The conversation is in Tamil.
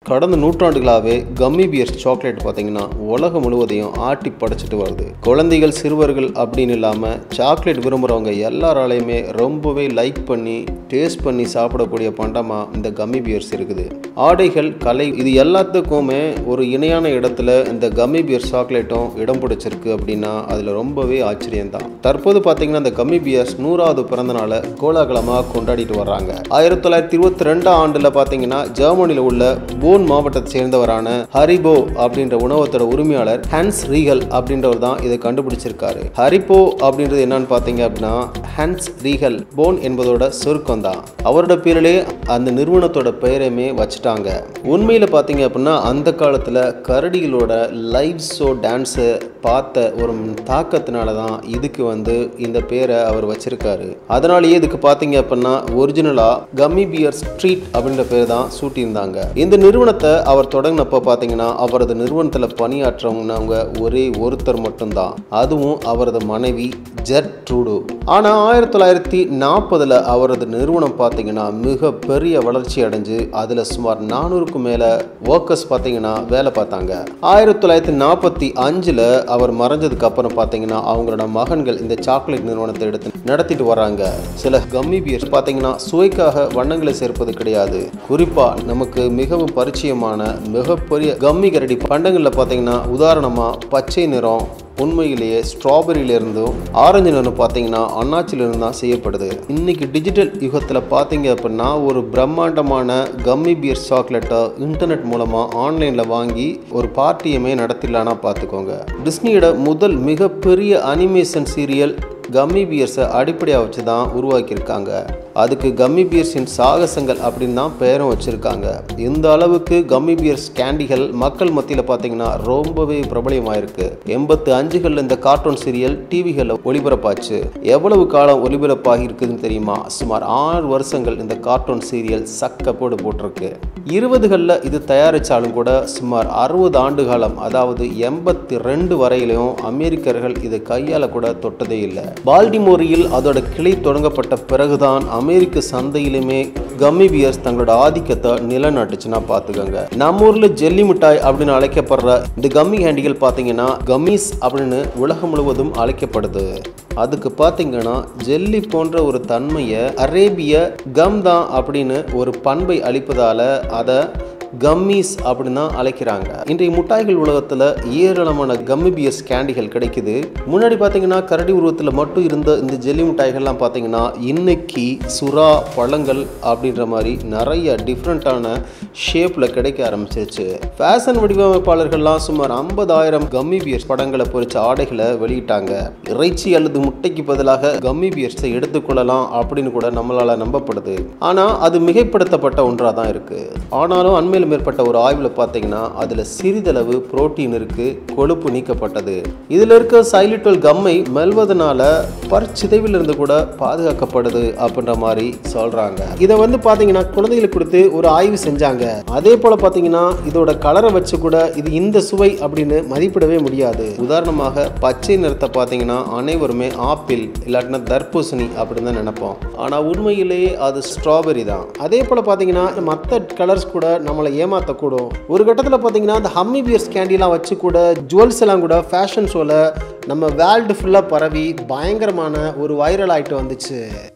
கடந்த நூற்றாண்டுகளாகவே கம்மி பியர்ஸ் சாக்லேட் பார்த்தீங்கன்னா உலகம் முழுவதையும் ஆட்டி படைச்சிட்டு வருது குழந்தைகள் சிறுவர்கள் அப்படின்னு இல்லாமல் சாக்லேட் விரும்புகிறவங்க எல்லாராலையுமே ரொம்பவே லைக் பண்ணி டேஸ்ட் பண்ணி சாப்பிடக்கூடிய பண்டமாக இந்த கம்மி பியர்ஸ் இருக்குது ஆடைகள் கலை இது எல்லாத்துக்குமே ஒரு இணையான இடத்துல இந்த கம்மி பியர் சாக்லேட்டும் இடம் பிடிச்சிருக்கு அப்படின்னா அதில் ரொம்பவே ஆச்சரியம்தான் தற்போது பார்த்தீங்கன்னா இந்த கம்மி பியர்ஸ் நூறாவது பிறந்த நாளை கோலாகலமாக கொண்டாடிட்டு வர்றாங்க ஆயிரத்தி தொள்ளாயிரத்தி இருபத்தி ரெண்டாம் ஆண்டில் பார்த்தீங்கன்னா ஜெர்மனியில் உள்ள போன் மாவட்டத்தை சேர்ந்தவரான ஹரிபோ அப்படின்ற உணவகத்தோட உரிமையாளர் ஹான்ஸ் ரீகல் அப்படின்றவர் தான் இதை கண்டுபிடிச்சிருக்காரு ஹரிபோ அப்படின்றது என்னன்னு பார்த்தீங்க அப்படின்னா ஹான்ஸ் ரீகல் போன் என்பதோட சுருக்கம் தான் அவரோட பேரிலே அந்த நிறுவனத்தோட பெயரையுமே வச்சுட்டாங்க உண்மையில் பார்த்தீங்க அப்படின்னா அந்த காலத்தில் கரடிகளோட லைவ் ஷோ டான்ஸை பார்த்த ஒரு தாக்கத்தினால தான் இதுக்கு வந்து இந்த பேரை அவர் வச்சிருக்காரு அதனாலேயே இதுக்கு பார்த்தீங்க அப்படின்னா ஒரிஜினலாக கம்மி பியர் ஸ்ட்ரீட் அப்படின்ற பேர் தான் சூட்டியிருந்தாங்க இந்த நிறுவனத்தை அவர் தொடங்கினப்போ பார்த்தீங்கன்னா அவரது நிறுவனத்தில் பணியாற்றவங்க ஒரே ஒருத்தர் மட்டும்தான் அதுவும் அவரது மனைவி ஜெட் ட்ரூடோ ஆனால் ஆயிரத்தி தொள்ளாயிரத்தி நாற்பதில் அவரது நிறுவனம் பார்த்தீங்கன்னா மிக பெரிய வளர்ச்சி அடைஞ்சு அதில் சுமார் நானூறுக்கும் மேலே ஒர்க்கர்ஸ் பார்த்தீங்கன்னா வேலை பார்த்தாங்க ஆயிரத்தி தொள்ளாயிரத்தி நாற்பத்தி அஞ்சில் அவர் மறைஞ்சதுக்கு அப்புறம் பார்த்தீங்கன்னா அவங்களோட மகன்கள் இந்த சாக்லேட் நிறுவனத்தை எடுத்து நடத்திட்டு வராங்க சில கம்மி பியர்ஸ் பார்த்தீங்கன்னா சுவைக்காக வண்ணங்களை சேர்ப்பது கிடையாது குறிப்பாக நமக்கு மிகவும் பரிச்சயமான மிகப்பெரிய கம்மி கரடி பண்டங்களில் பார்த்தீங்கன்னா உதாரணமாக பச்சை நிறம் உண்மையிலேயே ஸ்ட்ராபெரியிலிருந்தும் ஆரஞ்சு நிறம் பார்த்தீங்கன்னா அண்ணாச்சிலிருந்து தான் செய்யப்படுது இன்னைக்கு டிஜிட்டல் யுகத்தில் பார்த்தீங்க அப்படின்னா ஒரு பிரம்மாண்டமான கம்மி பியர் சாக்லேட்டை இன்டர்நெட் மூலமாக ஆன்லைனில் வாங்கி ஒரு பார்ட்டியுமே நடத்திடலான்னா பார்த்துக்கோங்க டிஸ்னியோட முதல் மிகப்பெரிய அனிமேஷன் சீரியல் கம்மி பியர்ஸை அடிப்படையாக வச்சு தான் உருவாக்கியிருக்காங்க அதுக்கு கம்மி பியர்ஸின் சாகசங்கள் அப்படின்னு தான் பெயரும் வச்சுருக்காங்க இந்த அளவுக்கு கம்மி பியர்ஸ் கேண்டிகள் மக்கள் மத்தியில் பார்த்தீங்கன்னா ரொம்பவே பிரபலியமாயிருக்கு எண்பத்து அஞ்சுகளில் இந்த கார்ட்டூன் சீரியல் டிவிகளில் ஒளிபரப்பாச்சு எவ்வளவு காலம் ஒளிபரப்பாகி இருக்குதுன்னு தெரியுமா சுமார் ஆறு வருஷங்கள் இந்த கார்ட்டூன் சீரியல் சக்க போடு போட்டிருக்கு இருபதுகளில் இது தயாரித்தாலும் கூட சுமார் அறுபது ஆண்டு காலம் அதாவது எண்பத்தி ரெண்டு வரையிலும் அமெரிக்கர்கள் இதை கையால் கூட தொட்டதே இல்லை பால்டிமோரியில் அதோட கிளை தொடங்கப்பட்ட பிறகுதான் அமெரிக்க சந்தையிலுமே கம்மி பியர்ஸ் தங்களோட ஆதிக்கத்தை நிலநாட்டுச்சுன்னா பார்த்துக்கோங்க நம்ம ஊரில் ஜெல்லி மிட்டாய் அப்படின்னு அழைக்கப்படுற இந்த கம்மி ஹேண்டிகள் பார்த்தீங்கன்னா கம்மிஸ் அப்படின்னு உலகம் முழுவதும் அழைக்கப்படுது அதுக்கு பார்த்தீங்கன்னா ஜெல்லி போன்ற ஒரு தன்மையை அரேபிய கம் தான் அப்படின்னு ஒரு பண்பை அளிப்பதால் அதை கம்மீஸ் அப்படின்னு தான் அழைக்கிறாங்க இன்றைய முட்டாய்கள் உலகத்தில் ஏராளமான கம்மி பியர்ஸ் கேண்டிகள் கிடைக்குது முன்னாடி பார்த்தீங்கன்னா கரடி உருவத்தில் மட்டும் இருந்த இந்த ஜெல்லி மிட்டாய்கள்லாம் பார்த்தீங்கன்னா இன்னைக்கு சுறா பழங்கள் அப்படின்ற மாதிரி நிறைய டிஃப்ரெண்ட்டான ஷேப்பில் கிடைக்க ஆரம்பிச்சிருச்சு ஃபேஷன் வடிவமைப்பாளர்கள்லாம் சுமார் ஐம்பதாயிரம் கம்மி பியர்ஸ் படங்களை பொறிச்ச ஆடைகளை வெளியிட்டாங்க இறைச்சி அல்லது முட்டைக்கு பதிலாக கம்மி பியர்ஸை எடுத்துக்கொள்ளலாம் அப்படின்னு கூட நம்மளால் நம்பப்படுது ஆனால் அது மிகைப்படுத்தப்பட்ட ஒன்றாக தான் இருக்குது ஆனாலும் அண்மையில் மேற்பட்ட ஒரு ஆய்வில் பார்த்தீங்கன்னா அதில் சிறிதளவு புரோட்டீன் இருக்கு கொழுப்பு நீக்கப்பட்டது இதில் இருக்க சைலிட்டோல் கம்மை மெல்வதனால பற்சிதைவிலிருந்து கூட பாதுகாக்கப்படுது அப்படின்ற மாதிரி சொல்றாங்க இதை வந்து பார்த்தீங்கன்னா குழந்தைகளுக்கு கொடுத்து ஒரு ஆய்வு செஞ்சாங்க அதே போல பார்த்தீங்கன்னா இதோட கலரை வச்சு கூட இது இந்த சுவை அப்படின்னு மதிப்பிடவே முடியாது உதாரணமாக பச்சை நிறத்தை பார்த்தீங்கன்னா அனைவருமே ஆப்பிள் இல்லாட்டினா தர்பூசணி அப்படின்னு தான் நினைப்போம் ஆனால் உண்மையிலேயே அது ஸ்ட்ராபெரி தான் அதே போல் பார்த்தீங்கன்னா மற்ற கலர்ஸ் கூட நம்மளை ஏமாற்றக்கூடும் ஒரு கட்டத்தில் பார்த்தீங்கன்னா அந்த ஹம்மி பியர்ஸ் கேண்டிலாம் வச்சு கூட ஜுவல்ஸ் எல்லாம் கூட ஃபேஷன் ஷோவில் நம்ம வேர்ல்டு ஃபுல்லாக பரவி பயங்கரமான ஒரு வைரல் ஆகிட்டு வந்துச்சு